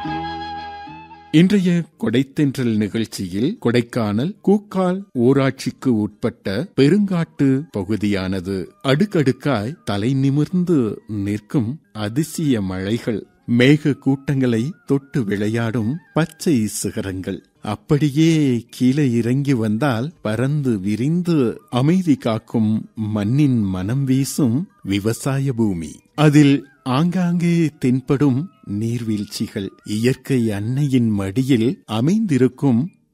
இன்றைய கொடைத்தென்றல் நிகழ்ச்சியில் கொடைக்கானல் கூக்கால் ஊராட்சிக்கு உட்பட்ட பெருங்காட்டு பகுதியானது அடுக்கடுக்காய் தலை நிமிர்ந்து நிற்கும் அதிசய மழைகள் மேக கூட்டங்களை தொட்டு விளையாடும் பச்சை சிகரங்கள் அப்படியே கீழே இறங்கி வந்தால் பறந்து விரிந்து அமைதி காக்கும் மண்ணின் மனம் வீசும் விவசாய பூமி அதில் ஆங்காங்கே தென்படும் நீர்வீழ்ச்சிகள் இயற்கை அன்னையின் மடியில் அமைந்திருக்கும்